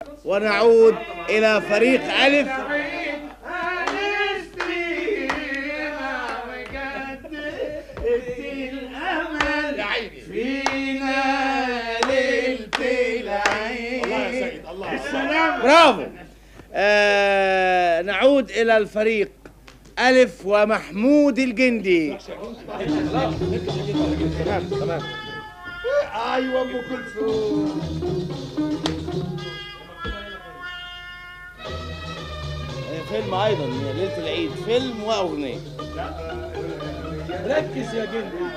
ونعود إلى فريق ألف برافو آه نعود إلى الفريق ألف ومحمود الجندي ايوه ام كلثوم فيلم أيضا ليلة العيد فيلم وأغنية ركز يا جندي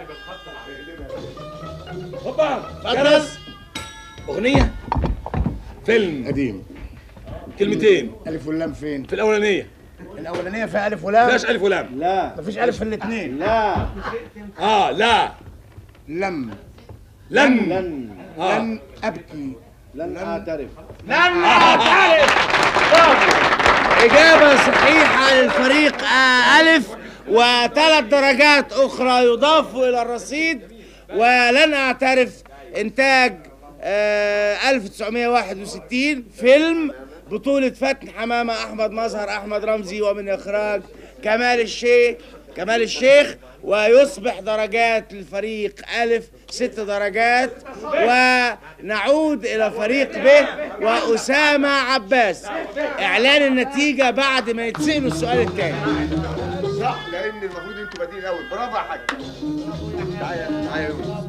هوبا اتفضل اغنيه فيلم قديم كلمتين الف ولام فين في الاولانيه الاولانيه فيها الف ولام فيهاش الف ولام لا مفيش الف في الاثنين لا اه لا لم لن لن آه. لن ابكي لن أعترف إجابة صحيحة للفريق آه، ألف وثلاث درجات أخرى يضاف إلى الرصيد ولن أعترف إنتاج آه، 1961 فيلم بطولة فتن حمامة أحمد مظهر أحمد رمزي ومن إخراج كمال الشيخ كمال الشيخ ويصبح درجات للفريق ألف ست درجات ونعود إلى فريق ب وأسامة عباس إعلان النتيجة بعد ما يتسألوا السؤال الثاني صح لان المفروض انتوا بادئين الاول برافو يا حاج تعالى تعالى يا يونس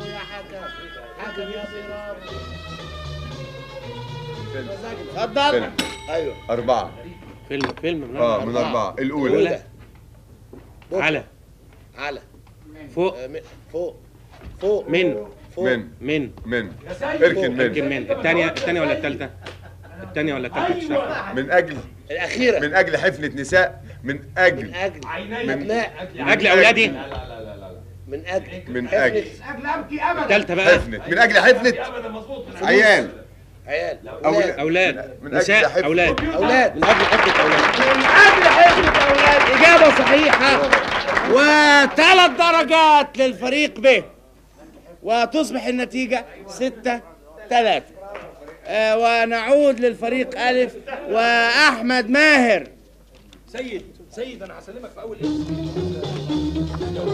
اتفضل فيلم أيوه أربعة فيلم فيلم من اه من أربعة الأولى أولى على على فوق آه، م- فوق فوق من فوق من من من اركن يمكن من من الثانية الثانية ولا الثالثة؟ الثانية ولا الثالثة مش فاكر. من أجل الأخيرة من أجل حفنة نساء من أجل من أجل من أبناء من أجل أولادي من أجل من حفلة أجل الثالثة بقى حفنة من أجل حفنة عيال عيال أولاد أولاد من أجل نساء حفظ. أولاد أولاد من أجل حفظ أولاد من أجل حفلة أولاد إجابة صحيحة وثلاث درجات للفريق ب وتصبح النتيجة ستة ثلاثة آه ونعود للفريق ألف وأحمد ماهر سيد سيد انا هسلمك في اول اسم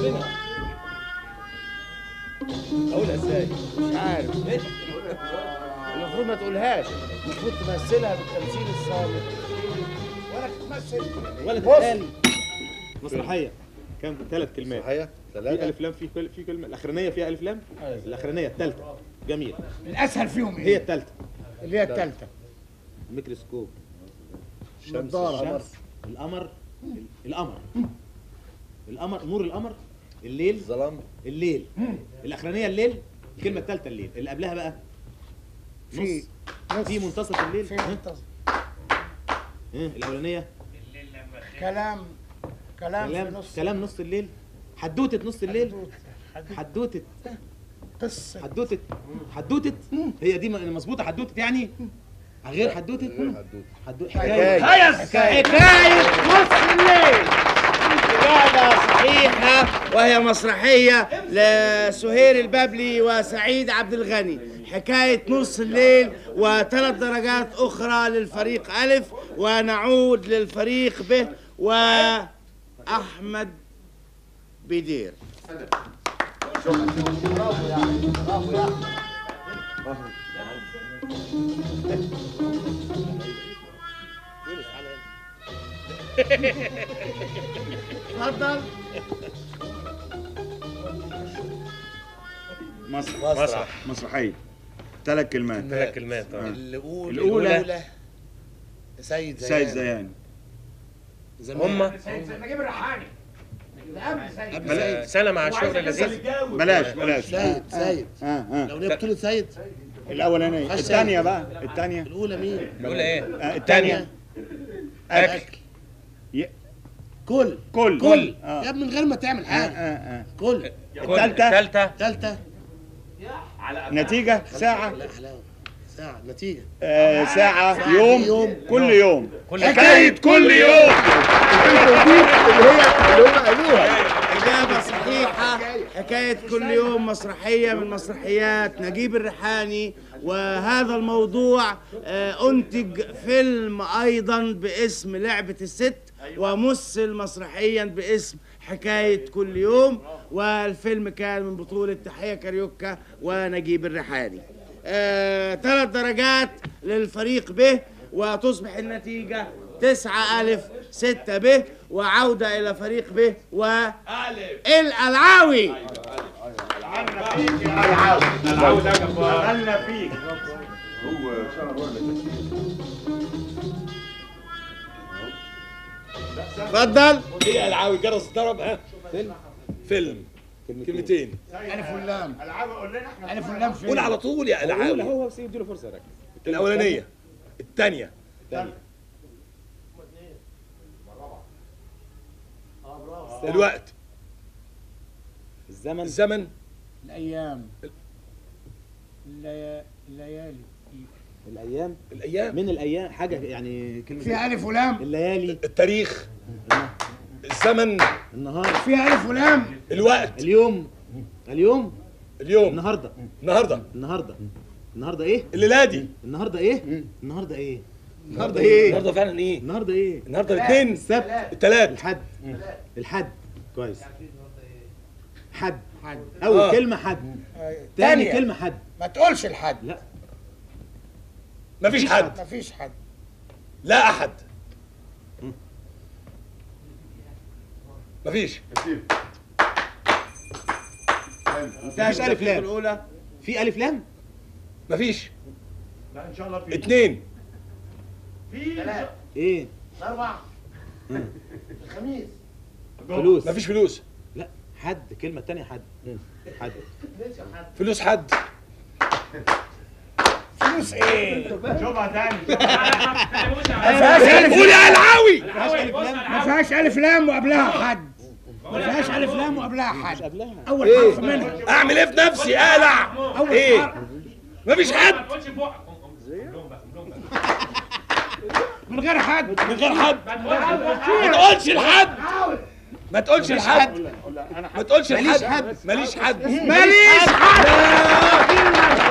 أقولها إزاي؟ مش عارف المفروض ما تقولهاش المفروض تمثلها بالتمثيل الصامت ولا تتمثل ولا تتقال مسرحيه كام ثلاث كلمات صحيح في الف لام في كل في كلمه الاخرانيه فيها الف لام الاخرانيه الثالثه جميل الاسهل فيهم هي ايه الثالثه اللي هي الثالثه الميكروسكوب نضاره الشمس القمر القمر القمر نور القمر الليل ظلام الليل الاخرانيه الليل الكلمه الثالثه الليل اللي قبلها بقى في نص في منتصف الليل في ها؟ منتصف. ها؟ الاولانيه كلام كلام في كلام نص كلام نص الليل حدوته نص الليل حدوتة. حدوته قصه حدوته حدوته هي دي م- مظبوطه حدوته يعني غير حدوته حدوته حكايه حكاية حكاية نص الليل إجابة صحيحة وهي مسرحية لسهير البابلي وسعيد عبد الغني حكاية نص الليل وثلاث درجات أخرى للفريق ألف ونعود للفريق ب وأحمد بدير اتفضل مسرح مسرح مسرحية ثلاث كلمات ثلاث كلمات اه الأولى الأولى. سيد سيد زيان هم نجيب الريحاني قبل سنة مع الشغل اللذيذ بلاش بلاش سيد سيد اه اه لو ليه بطولة سيد الأولانية خش الثانية بقى الثانية الأولى مين؟ الأولى إيه؟ آه الثانية أكل ي- كل كل كل اه يا ابني من غير ما تعمل اه حاجة اه كل التالتة؟ الثالثة ثالثة اه نتيجة ساعة لا حلاوة ساعة نتيجة آه ساعة ساعة يوم يوم. كل يوم كل حكاية كل يوم اللي هي اللي هم قالوها إجابة صحيحة صحيحة حكاية كل يوم مسرحية من مسرحيات نجيب الريحاني وهذا الموضوع آه، أنتج فيلم أيضا باسم لعبة الست ومثل مسرحيا باسم حكاية كل يوم والفيلم كان من بطولة تحية كاريوكا ونجيب الريحاني آه، ثلاث درجات للفريق ب وتصبح النتيجة تسعة ألف ستة ب وعودة إلى فريق ب و الألعاوي عملنا فيك هو شنب ولا اتفضل ايه العاوي جرس ضرب ها فيلم فيلم كلمتين الف واللام الف واللام فين قول على طول يا العاوي هو بس يديله فرصه ركز الاولانيه الثانيه الوقت الزمن الزمن الايام الليا- الليالي الايام الايام من الايام حاجه يعني كلمه فيها الف ولام الليالي التاريخ الزمن النهار فيها الف ولام الوقت اليوم اليوم اليوم النهارده النهارده النهارده النهارده ايه الليله دي النهارده ايه النهارده ايه النهارده ايه النهارده فعلا ايه النهارده ايه النهارده الاثنين السبت الثلاث الحد الحد كويس حد اول آه. كلمه حد تاني تانية. كلمه حد ما تقولش لحد لا مفيش حد مفيش حد لا احد مفيش مفيش الف لام الأولى في الف لام مفيش لا ان شاء الله في اثنين ايه اربعة الخميس فلوس مفيش فلوس لا حد كلمه تانية حد حد فلوس حد فلوس ايه شوفها تاني ما فيهاش الف قول يا العاوي ما فيهاش الف لام وقبلها حد ما فيهاش الف لام وقبلها حد قبلها اول إيه؟ حرف منها اعمل ايه في نفسي اقلع اول ايه حرف مفيش حد من غير حد من غير حد ما تقولش لحد ما تقولش لحد ما تقولش لحد ماليش حد ماليش حد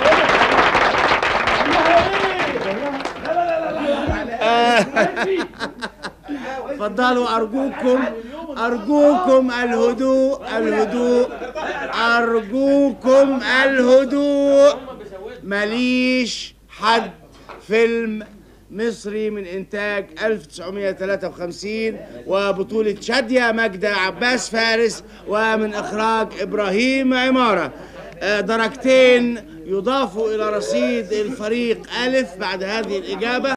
اتفضلوا أرجوكم أرجوكم الهدوء الهدوء أرجوكم الهدوء ماليش حد فيلم مصري من إنتاج 1953 وبطولة شادية ماجدة عباس فارس ومن إخراج إبراهيم عمارة آه، درجتين يضافوا إلى رصيد الفريق ألف بعد هذه الإجابة